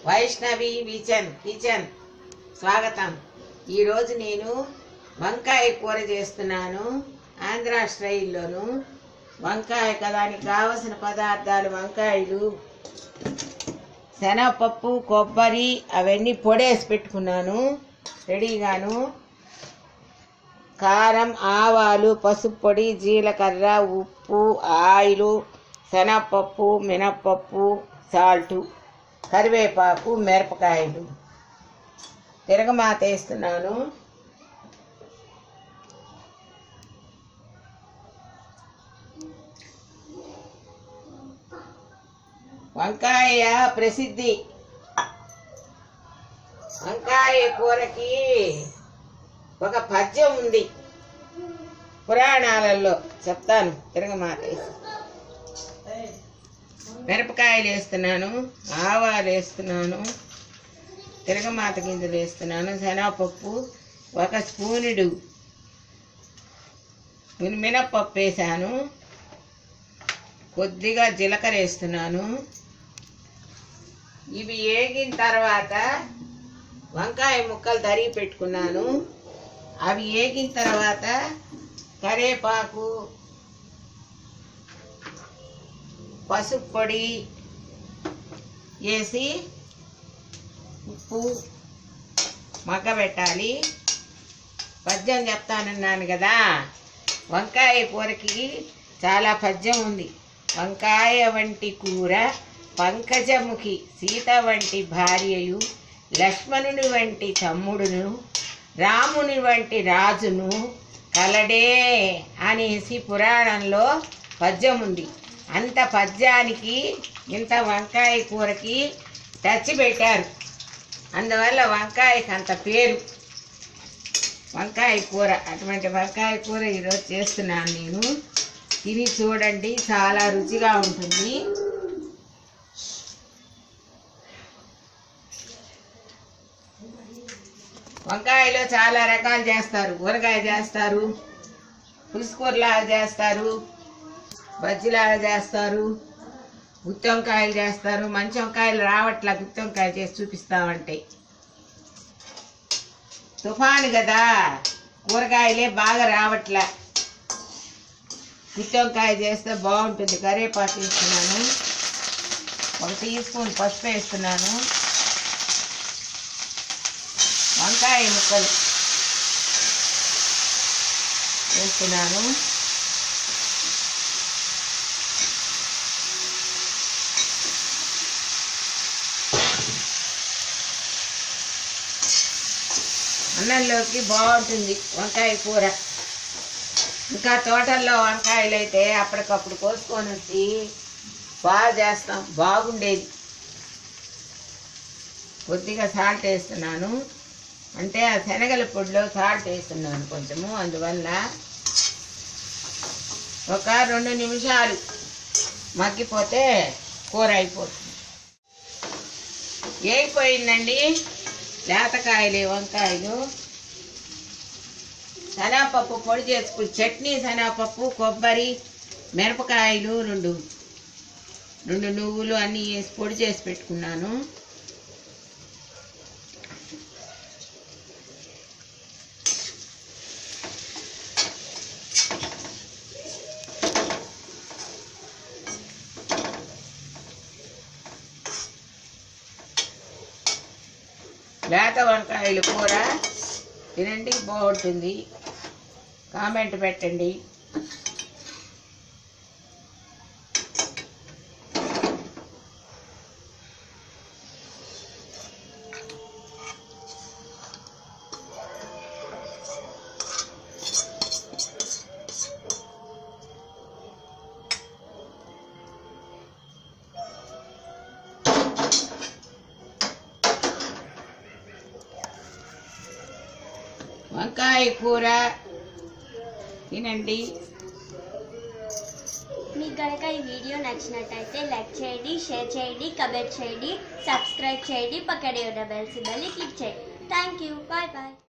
Vaishnavi విచన్ kitchen స్వాగతం ఈరోజు నేను వంకాయ కూర చేస్తున్నాను ఆంధ్ర స్టైల్లోను వంకాయ దానికి కావలసిన పదార్థాలు వంకాయలు శనగపప్పు కొబ్బరి అవన్నీ పొడేసి పెట్టుకున్నాను రెడీగాను కారం ఆవాలు పసుపు పొడి జీలకర్ర ఉప్పు ఆయిలు శనగపప్పు మినప్పప్పు సాల్టు కరివేపాకు మిరపకాయలు తిరగమాత వేస్తున్నాను వంకాయ ప్రసిద్ధి వంకాయ కూరకి ఒక పద్యం ఉంది పురాణాలలో చెప్తాను తిరగమాత వేసి మిరపకాయలు వేస్తున్నాను ఆవాలు వేస్తున్నాను తిరగమాత గింజలు వేస్తున్నాను శనగపప్పు ఒక స్పూనుడు మిన- మినప్పప్పు వేసాను కొద్దిగా జీలకర్ర వేస్తున్నాను ఇవి వేగిన తర్వాత వంకాయ ముక్కలు తరిగి పెట్టుకున్నాను అవి వేగిన తర్వాత కరేపాకు పసుపు పొడి వేసి ఉప్పు మగ్గబెట్టాలి పద్యం చెప్తానన్నాను కదా వంకాయ కూరకి చాలా పద్యం ఉంది వంకాయ వంటి కూర పంకజముఖి సీత వంటి భార్యయు లక్ష్మణుని వంటి తమ్ముడును రాముని వంటి రాజును కలడే అనేసి పురాణంలో పద్యం ఉంది అంత పద్యానికి ఇంత వంకాయ కూరకి టచ్ పెట్టారు అందువల్ల వంకాయకి అంత పేరు వంకాయ కూర అటువంటి వంకాయ కూర ఈరోజు చేస్తున్నాను నేను తిని చూడండి చాలా రుచిగా ఉంటుంది వంకాయలో చాలా రకాలు చేస్తారు ఊరగాయ చేస్తారు పులుసుకూరలాగా చేస్తారు బజ్జీలాగా చేస్తారు గుత్తి వంకాయలు చేస్తారు మంచి వంకాయలు రావట్లా గుత్తి వంకాయ చేసి చూపిస్తామంటే తుఫాను కదా కూరగాయలే బాగా రావట్లా గుత్తి వంకాయ చేస్తే బాగుంటుంది కరివేపాకు వేస్తున్నాను ఒక టీ స్పూన్ పసుపు వేస్తున్నాను వంకాయ ముక్కలు వేస్తున్నాను అన్నంలోకి బాగుంటుంది వంకాయ కూర ఇంకా తోటల్లో వంకాయలు అయితే అప్పటికప్పుడు కోసుకొని వచ్చి బాగా చేస్తాం బాగుండేది కొద్దిగా సాల్ట్ వేస్తున్నాను అంటే ఆ శనగల పొడిలో సాల్ట్ వేస్తున్నాను కొంచెము అందువల్ల ఒక రెండు నిమిషాలు మగ్గిపోతే కూర అయిపోతుంది వేగిపోయిందండి లేతకాయలు ఈ వంకాయలు శనగపప్పు పొడి చేసుకుని చట్నీ శనగపప్పు కొబ్బరి మిరపకాయలు రెండు రెండు నువ్వులు అన్నీ వేసి పొడి చేసి పెట్టుకున్నాను లేత వంకాయలు కూర తినండి బాగుంటుంది కామెంట్ పెట్టండి వంకాయ కూర తినండి మీకు కనుక ఈ వీడియో నచ్చినట్టయితే లైక్ చేయండి షేర్ చేయండి కమెంట్ చేయండి సబ్స్క్రైబ్ చేయండి పక్కనే ఉన్న బెల్ సింబల్ని క్లిక్ చేయండి థ్యాంక్ యూ బాయ్ బాయ్